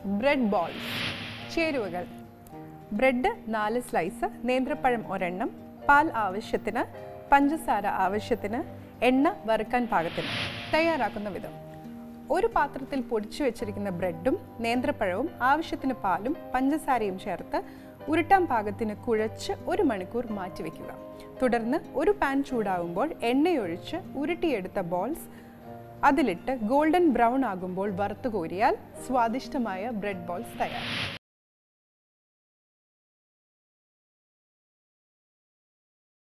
bread balls ചേരുവകൾ bread നാല് slice നേന്ത്രപ്പഴം ഒരെണ്ണം പാൽ ആവശ്യത്തിന് പഞ്ചസാര ആവശ്യത്തിന് എണ്ണ വറുക്കാൻ പാകത്തിന് തയ്യാറാക്കുന്ന വിധം ഒരു പാത്രത്തിൽ പൊടിച്ചു വെച്ചിരിക്കുന്ന ബ്രെഡും നേന്ത്രപ്പഴവും ആവശ്യത്തിന് പാലും പഞ്ചസാരയും ചേർത്ത് ഉരുട്ടാൻ പാകത്തിന് കുഴച്ച് ഒരു മണിക്കൂർ മാറ്റിവെക്കുക തുടർന്ന് ഒരു പാൻ ചൂടാവുമ്പോൾ എണ്ണയൊഴിച്ച് ഉരുട്ടിയെടുത്ത ബോൾസ് അതിലിട്ട് ഗോൾഡൻ ബ്രൗൺ ആകുമ്പോൾ വറുത്ത് കോരിയാൽ സ്വാദിഷ്ടമായ ബ്രെഡ് ബോൾസ് തയ്യാർ